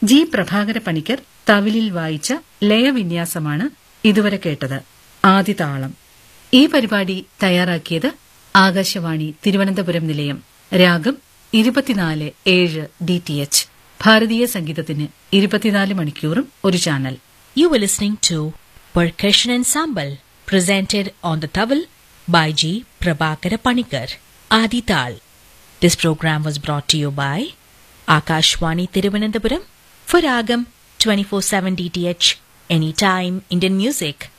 G Prabhakara Panicker തവിലിൽ വായിച്ച ലയവിന്യാസമാണ് ഇതുവരെ കേട്ടത് ആദിതാളം ഈ പരിപാടി തയ്യാറാക്കിയത് ആകാശവാണി തിരുവനന്തപുരം നിലയം രാഗം ഇരുപത്തിനാല് ഏഴ് ഡി ടി എച്ച് ഭാരതീയ സംഗീതത്തിന് ഇരുപത്തിനാല് മണിക്കൂറും ഒരു channel You were listening to Percussion Ensemble presented on the tawil by G. Prabhakara Panikar, Adi Tal. This program was brought to you by Akashwani Thiruvananthapuram for Ragam 24/7 DTH Anytime Indian Music.